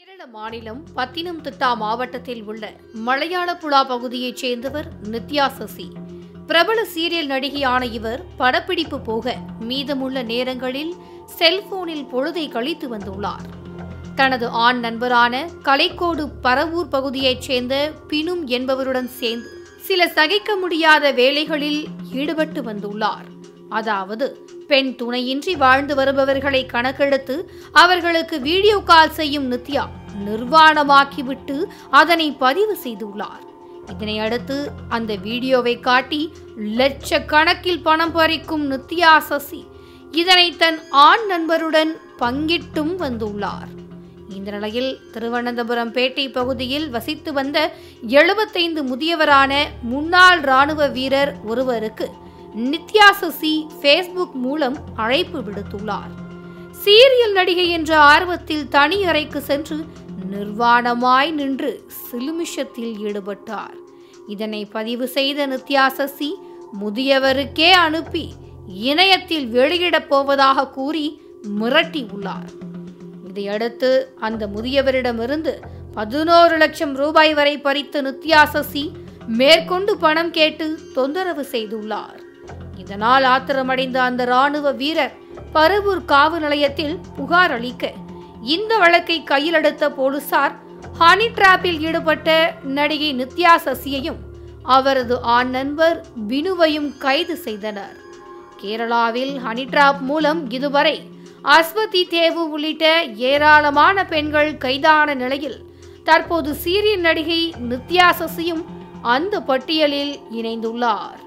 கேரள மாநிலம் பத்தினம்திட்டா மாவட்டத்தில் உள்ள மலையாளப்புழா பகுதியைச் சேர்ந்தவர் நித்யா சசி பிரபல சீரியல் நடிகையான இவர் படப்பிடிப்பு போக மீதமுள்ள நேரங்களில் செல்போனில் பொழுதை கழித்து வந்துள்ளார் தனது ஆண் நண்பரான கலைக்கோடு பரவூர் பகுதியைச் சேர்ந்த பினும் என்பவருடன் சேர்ந்து சில சகிக்க முடியாத வேலைகளில் ஈடுபட்டு வந்துள்ளார் அதாவது பெண் துணையின்றி வாழ்ந்து வருபவர்களை கணக்கெடுத்து அவர்களுக்கு வீடியோ கால் செய்யும் நித்யா நிர்வாணமாக்கிவிட்டு அதனை பதிவு செய்துள்ளார் இதனை அடுத்து அந்த வீடியோவை காட்டி லட்சக்கணக்கில் பணம் பறிக்கும் நித்யா சசி இதனை தன் ஆண் நண்பருடன் பங்கிட்டும் வந்துள்ளார் இந்த நிலையில் திருவனந்தபுரம் பேட்டை பகுதியில் வசித்து வந்த எழுபத்தைந்து முதியவரான முன்னாள் ராணுவ வீரர் ஒருவருக்கு நித்யா சசி ஃபேஸ்புக் மூலம் அழைப்பு விடுத்துள்ளார் சீரியல் நடிகை என்ற ஆர்வத்தில் தனி அறைக்கு சென்று நிர்வாணமாய் நின்று சிலுமிஷத்தில் ஈடுபட்டார் இதனை பதிவு செய்த நித்யா சசி முதியவருக்கே அனுப்பி இணையத்தில் வெளியிடப் போவதாக கூறி மிரட்டி உள்ளார் இதையடுத்து அந்த முதியவரிடமிருந்து பதினோரு லட்சம் ரூபாய் வரை பறித்த நித்யா சசி மேற்கொண்டு பணம் கேட்டு தொந்தரவு செய்துள்ளார் இதனால் ஆத்திரமடைந்த அந்த ராணுவ வீரர் பருவூர் காவல் நிலையத்தில் புகார் அளிக்க இந்த வழக்கை கையில் எடுத்த போலீசார் ஹனி டிராப்பில் ஈடுபட்ட நடிகை நித்யா சசியையும் அவரது ஆண் நண்பர் பினுவையும் கைது செய்தனர் கேரளாவில் ஹனி டிராப் மூலம் இதுவரை அஸ்வதி தேவு உள்ளிட்ட ஏராளமான பெண்கள் கைதான நிலையில் தற்போது சீரியல் நடிகை நித்யா சசியும் அந்த பட்டியலில் இணைந்துள்ளார்